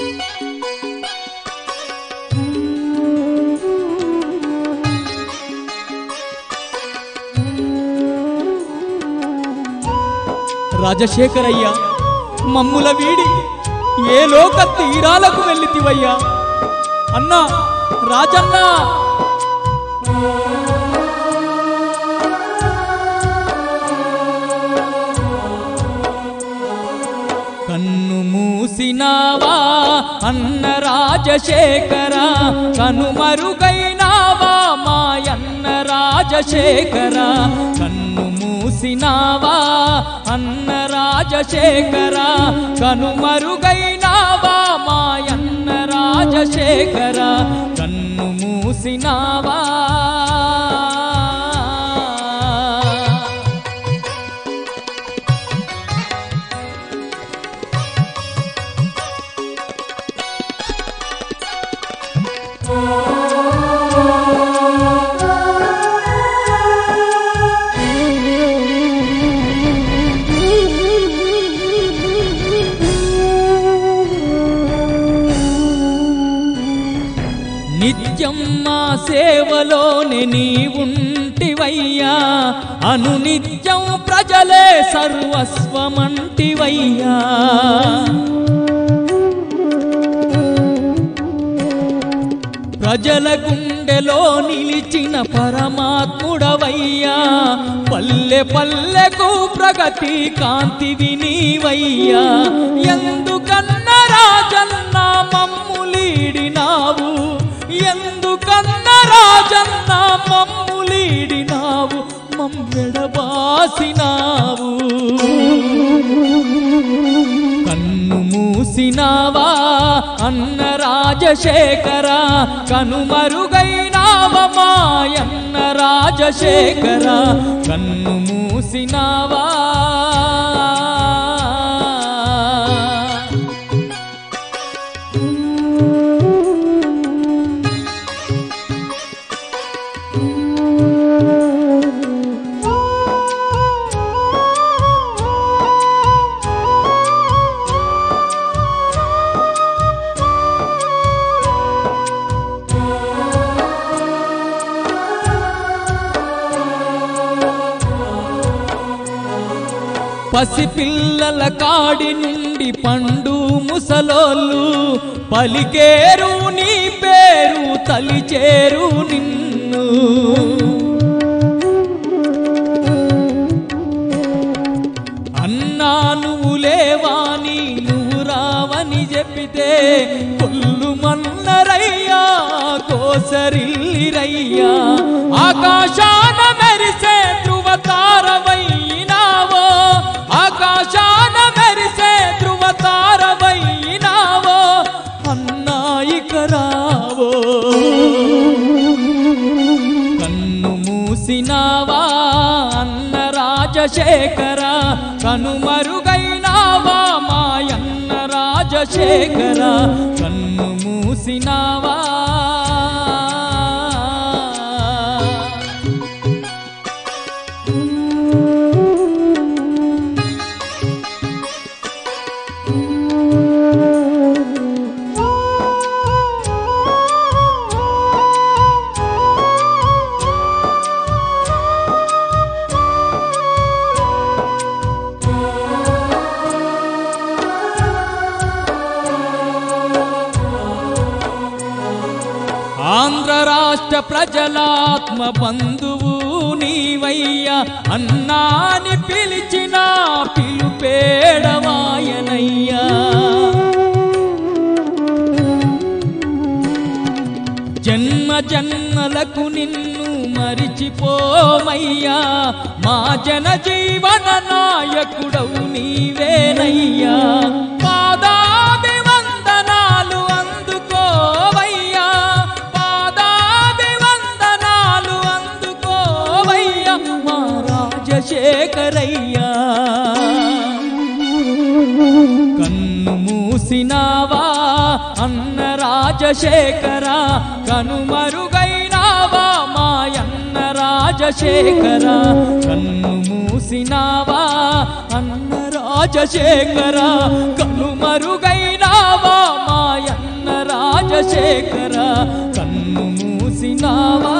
రాజశేఖరయ్య మమ్ముల వీడి ఏ లోక తీరాలకు వెళ్ళితివయ్యా అన్నా రాజన్నా కన్ను మూసినావా అన్న రాజశేఖర కనుమరుగైనావా మాయన్న రాజశేఖర కన్ను మూసినావా అన్న రాజశేఖర కనుమరుగైనావా మాయన్న రాజశేఖర కన్ను మూసినావా నిత్యం మా సేవలోనే నీవుంటివయ్యా అనునిత్యం ప్రజలే సర్వస్వమంటివయ్యా ప్రజల గుండెలో నిలిచిన పరమాత్ముడవయ్యా పల్లె పల్లెకు ప్రగతి కాంతివి నీవయ్యా ఎందుకన్న రాజన్న మమ్ములీడినావు ఎందుకన్న రాజన్న మమ్ములీడినావు మమ్మెడబాసినావు కన్ను మూసినావా అన్న రాజశేఖర కనుమరుగైనావ మాయన్న రాజశేఖర కన్ను మూసినావా పసిపిల్లల కాడి నుండి పండు ముసలోళ్ళు పలికేరు నీ పేరు తలిచేరు నిన్ను అన్నా నువ్వు లేవాని నువ్వు రావని చెప్పితే కొల్లు మన్నరయ్యా కోసరిల్లిరయ్యా ఆకాశాన మెరిసే ధ్రువ తారవైనావో ఆకాశాన మెరిసే ధ్రువ తారవైనావో అన్నాయిక రావో కన్ను మూసినావా అన్న రాజశేఖర కనుమరుగైనావా మాయన్న రాజశేఖర కన్ను మూసినావా ఆంధ్ర రాష్ట్ర ప్రజలాత్మ బంధువు నీవయ్యా అన్నాని పిలిచిన పిలుపేడవాయనయ్యా జన్మ జన్మలకు నిన్ను మరిచిపోమయ్యా మా జన జీవన నాయకుడవు నీవేనయ్యా పాదాది వందనాలు అందుకోవయ్యా పాదాది వందనాలు అందుకోవయ్యా మా రాజశేఖరయ్యా కన్ను మూసినావా అన్న రాజశేఖర కనుమరుగైనావా మాయన్న రాజశేఖర కన్ను మూసినావా అన్న రాజశేఖర కనుమరుగైనావా మాయ రాజశేఖర కన్ను మూసినావా